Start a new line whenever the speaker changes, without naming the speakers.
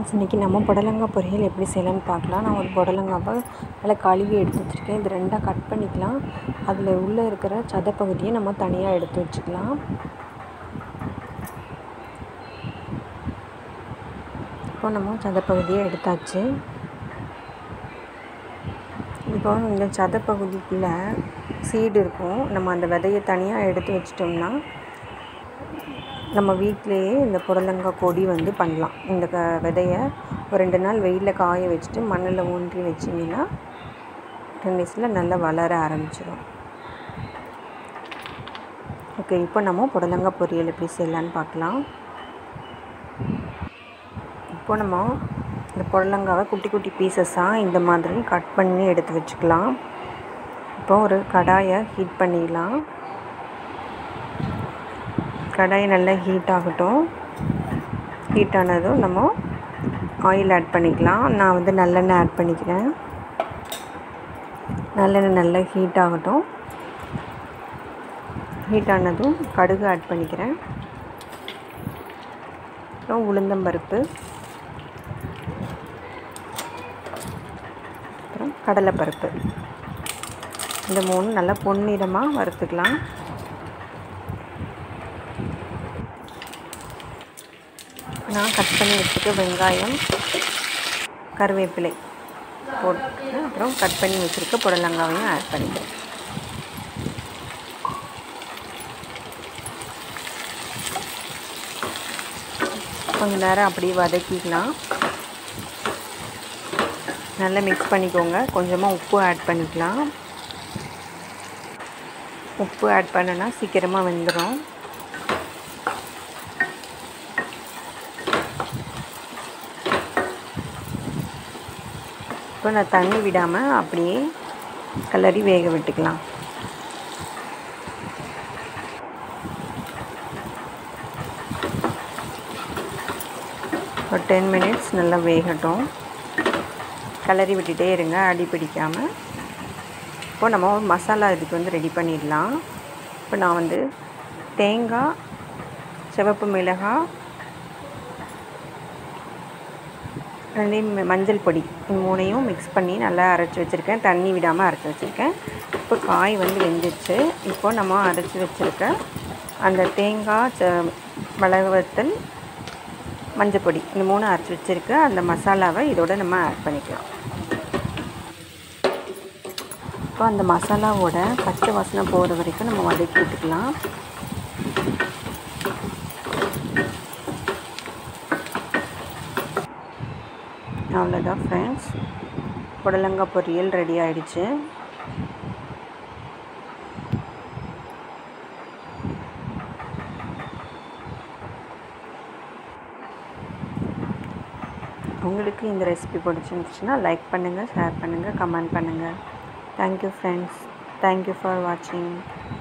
friends இன்றைக்கி நம்ம புடலங்காய் பொரியல் எப்படி செய்யலாம்னு பார்க்கலாம் நான் ஒரு புடலங்காவை நல்லா கழுவி எடுத்து வச்சுருக்கேன் இது ரெண்டாக கட் பண்ணிக்கலாம் அதில் உள்ளே இருக்கிற சதைப்பகுதியை நம்ம தனியாக எடுத்து வச்சுக்கலாம் இப்போ நம்ம சதைப்பகுதியை எடுத்தாச்சு இப்போ இந்த சதைப்பகுதிக்குள்ளே சீடு இருக்கும் நம்ம அந்த விதையை தனியாக எடுத்து வச்சிட்டோம்னா நம்ம வீட்டிலையே இந்த புடலங்காய் கொடி வந்து பண்ணலாம் இந்த க விதையை ஒரு ரெண்டு நாள் வெயிலில் காய வச்சுட்டு மண்ணில் ஊன்றி வச்சிங்கன்னா டென் டேஸில் நல்லா வளர ஆரம்பிச்சிடும் ஓகே இப்போ நம்ம புடலங்காய் பொரியல் எப்படி செய்யலான்னு பார்க்கலாம் இப்போ நம்ம இந்த புடலங்காவை குட்டி குட்டி பீசஸாக இந்த மாதிரி கட் பண்ணி எடுத்து வச்சுக்கலாம் இப்போ ஒரு கடாயை ஹீட் பண்ணிடலாம் கடாய் நல்லா ஹீட் ஆகட்டும் ஹீட் ஆனதும் நம்ம ஆயில் ஆட் பண்ணிக்கலாம் நான் வந்து நல்லெண்ணெய் ஆட் பண்ணிக்கிறேன் நல்லெண்ணெய் நல்லா ஹீட் ஆகட்டும் ஹீட் ஆனதும் கடுகு ஆட் பண்ணிக்கிறேன் அப்புறம் உளுந்தம்பருப்பு அப்புறம் கடலைப்பருப்பு இந்த மூணு நல்லா பொன்னிறமாக வறுத்துக்கலாம் நான் கட் பண்ணி வச்சுக்க வெங்காயம் கருவேப்பிலை போட்டு அப்புறம் கட் பண்ணி வச்சுருக்க புடலங்காவையும் ஆட் பண்ணிக்கிறேன் கொஞ்ச நேரம் அப்படியே வதக்கிக்கலாம் நல்லா மிக்ஸ் பண்ணிக்கோங்க கொஞ்சமாக உப்பு ஆட் பண்ணிக்கலாம் உப்பு ஆட் பண்ணனா சீக்கிரமாக வெந்துடும் இப்போ நான் தண்ணி விடாமல் அப்படியே கலரி வேக விட்டுக்கலாம் ஒரு டென் மினிட்ஸ் நல்லா வேகட்டும் கலரி விட்டுட்டே இருங்க அடி பிடிக்காமல் இப்போ நம்ம ஒரு மசாலா இதுக்கு வந்து ரெடி பண்ணிடலாம் இப்போ நான் வந்து தேங்காய் சிவப்பு மிளகாய் ரெண்டையும் மஞ்சள் பொடி இந்த மூணையும் மிக்ஸ் பண்ணி நல்லா அரைச்சி வச்சுருக்கேன் தண்ணி விடாமல் அரைச்சி வச்சுருக்கேன் இப்போ காய் வந்து வெந்துச்சு இப்போ நம்ம அரைச்சி வச்சுருக்க அந்த தேங்காய் ச மிளகு வத்தல் மஞ்சள் பொடி இந்த மூணு அரைச்சி வச்சுருக்க அந்த மசாலாவை இதோட நம்ம ஆட் பண்ணிக்கலாம் இப்போ அந்த மசாலாவோட பச்சை வாசனை போகிற வரைக்கும் நம்ம வதக்கி விட்டுக்கலாம் அவ்வளோதான் ஃப்ரெண்ட்ஸ் புடலங்காய் பொரியல் ரெடி ஆயிடுச்சு உங்களுக்கு இந்த ரெசிபி பிடிச்சிருந்துச்சுன்னா லைக் பண்ணுங்கள் ஷேர் பண்ணுங்கள் கமெண்ட் பண்ணுங்கள் தேங்க்யூ ஃப்ரெண்ட்ஸ் தேங்க்யூ ஃபார் வாட்சிங்